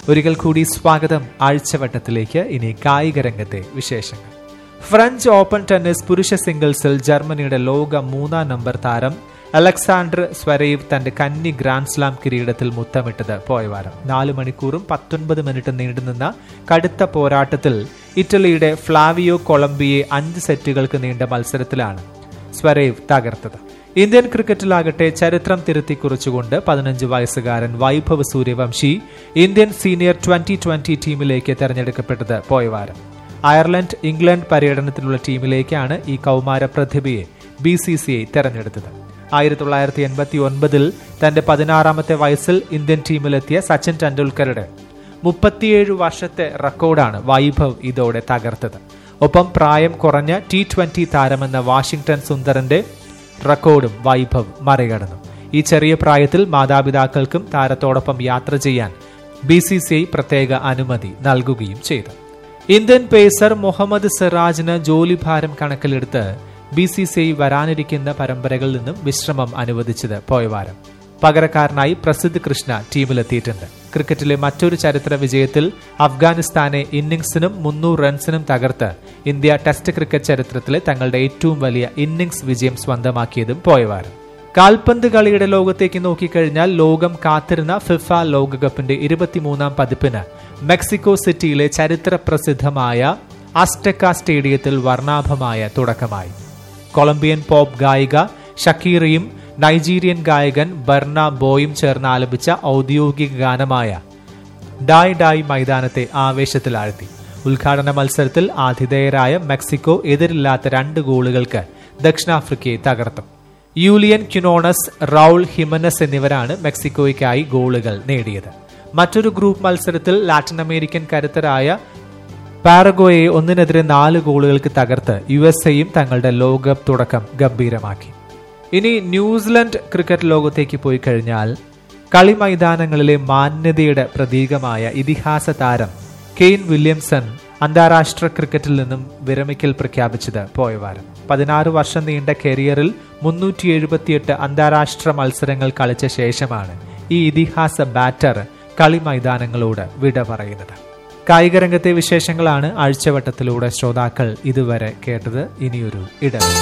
ഒരിക്കൽ കൂടി സ്വാഗതം ആഴ്ചവട്ടത്തിലേക്ക് ഇനി കായിക രംഗത്തെ വിശേഷങ്ങൾ ഫ്രഞ്ച് ഓപ്പൺ ടെന്നീസ് പുരുഷ സിംഗിൾസിൽ ജർമ്മനിയുടെ ലോക മൂന്നാം നമ്പർ താരം അലക്സാണ്ടർ സ്വരേവ് തന്റെ കന്നി ഗ്രാൻഡ് സ്ലാം കിരീടത്തിൽ മുത്തമിട്ടത് പോയവാരം നാല് മണിക്കൂറും പത്തൊൻപത് മിനിറ്റ് നീണ്ടുനിന്ന കടുത്ത പോരാട്ടത്തിൽ ഇറ്റലിയുടെ ഫ്ലാവിയോ കൊളംബിയെ അഞ്ച് സെറ്റുകൾക്ക് നീണ്ട മത്സരത്തിലാണ് സ്വരേവ് തകർത്തത് ഇന്ത്യൻ ക്രിക്കറ്റിലാകട്ടെ ചരിത്രം തിരുത്തി കുറിച്ചുകൊണ്ട് പതിനഞ്ച് വയസ്സുകാരൻ Vaibhav Suryavanshi Indian senior twenty twenty ടീമിലേക്ക് തെരഞ്ഞെടുക്കപ്പെട്ടത് പോയവാരം അയർലൻഡ് ഇംഗ്ലണ്ട് പര്യടനത്തിനുള്ള ടീമിലേക്കാണ് ഈ കൗമാര പ്രതിഭയെ ബി സി സി ഐ തെരഞ്ഞെടുത്തത് ആയിരത്തി തൊള്ളായിരത്തി എൺപത്തി ഒൻപതിൽ തന്റെ പതിനാറാമത്തെ വയസ്സിൽ ഇന്ത്യൻ ടീമിലെത്തിയ സച്ചിൻ ടെണ്ടുൽക്കറുടെ മുപ്പത്തിയേഴ് വർഷത്തെ റെക്കോർഡാണ് വൈഭവ് ഇതോടെ തകർത്തത് ഒപ്പം പ്രായം കുറഞ്ഞ ടി ട്വന്റി താരമെന്ന വാഷിംഗ്ടൺ സുന്ദറിന്റെ റെക്കോർഡും വൈഭവ് മറികടന്നു ഈ ചെറിയ പ്രായത്തിൽ മാതാപിതാക്കൾക്കും താരത്തോടൊപ്പം യാത്ര ചെയ്യാൻ ബി സി സി ഐ പ്രത്യേക അനുമതി നൽകുകയും ചെയ്തു ഇന്ത്യൻ പേസർ മുഹമ്മദ് സിറാജിന് ജോലിഭാരം കണക്കിലെടുത്ത് ബി സി സി ഐ വരാനിരിക്കുന്ന പരമ്പരകളിൽ നിന്നും വിശ്രമം അനുവദിച്ചത് പോയവാരം പകരക്കാരനായി പ്രസിദ്ധ് കൃഷ്ണ ടീമിലെത്തിയിട്ടുണ്ട് ക്രിക്കറ്റിലെ മറ്റൊരു ചരിത്ര വിജയത്തിൽ അഫ്ഗാനിസ്ഥാനെ ഇന്നിംഗ്സിനും മുന്നൂറ് റൺസിനും തകർത്ത് ഇന്ത്യ ടെസ്റ്റ് ക്രിക്കറ്റ് ചരിത്രത്തിലെ തങ്ങളുടെ ഏറ്റവും വലിയ ഇന്നിംഗ്സ് വിജയം സ്വന്തമാക്കിയതും പോയവാരം കാൽപന്ത് കളിയുടെ ലോകത്തേക്ക് നോക്കിക്കഴിഞ്ഞാൽ ലോകം കാത്തിരുന്ന ഫിഫ ലോകകപ്പിന്റെ ഇരുപത്തിമൂന്നാം പതിപ്പിന് മെക്സിക്കോ സിറ്റിയിലെ ചരിത്ര പ്രസിദ്ധമായ അസ്റ്റക്ക സ്റ്റേഡിയത്തിൽ വർണ്ണാഭമായ തുടക്കമായി കൊളംബിയൻ പോപ്പ് ഗായിക ഷക്കീറയും നൈജീരിയൻ ഗായകൻ ബർണ ബോയും ചേർന്ന് ആലപിച്ച ഔദ്യോഗിക ഗാനമായ ഡായ് ഡായ് മൈതാനത്തെ ആവേശത്തിലാഴ്ത്തി ഉദ്ഘാടന മത്സരത്തിൽ ആതിഥേയരായ മെക്സിക്കോ എതിരില്ലാത്ത രണ്ട് ഗോളുകൾക്ക് ദക്ഷിണാഫ്രിക്കയെ തകർത്തു യൂലിയൻ ക്യുനോണസ് റൌൾ ഹിമനസ് എന്നിവരാണ് മെക്സിക്കോയ്ക്കായി ഗോളുകൾ നേടിയത് മറ്റൊരു ഗ്രൂപ്പ് മത്സരത്തിൽ ലാറ്റിൻ അമേരിക്കൻ കരുത്തരായ പാരഗോയെ ഒന്നിനെതിരെ നാല് ഗോളുകൾക്ക് തകർത്ത് യു എസ് എയും തങ്ങളുടെ ലോകകപ്പ് തുടക്കം ഗംഭീരമാക്കി ഇനി ന്യൂസിലൻഡ് ക്രിക്കറ്റ് ലോകത്തേക്ക് പോയി കഴിഞ്ഞാൽ കളി മൈതാനങ്ങളിലെ മാന്യതയുടെ പ്രതീകമായ ഇതിഹാസ താരം കെയ്ൻ വില്യംസൺ അന്താരാഷ്ട്ര ക്രിക്കറ്റിൽ നിന്നും വിരമിക്കൽ പ്രഖ്യാപിച്ചത് പോയവാരം പതിനാറ് വർഷം നീണ്ട കരിയറിൽ മുന്നൂറ്റി എഴുപത്തിയെട്ട് അന്താരാഷ്ട്ര മത്സരങ്ങൾ കളിച്ച ശേഷമാണ് ഈ ഇതിഹാസ ബാറ്റർ കളി മൈതാനങ്ങളോട് വിട പറയുന്നത് കായിക രംഗത്തെ വിശേഷങ്ങളാണ് ആഴ്ചവട്ടത്തിലൂടെ ശ്രോതാക്കൾ ഇതുവരെ കേട്ടത് ഇനിയൊരു ഇടവേള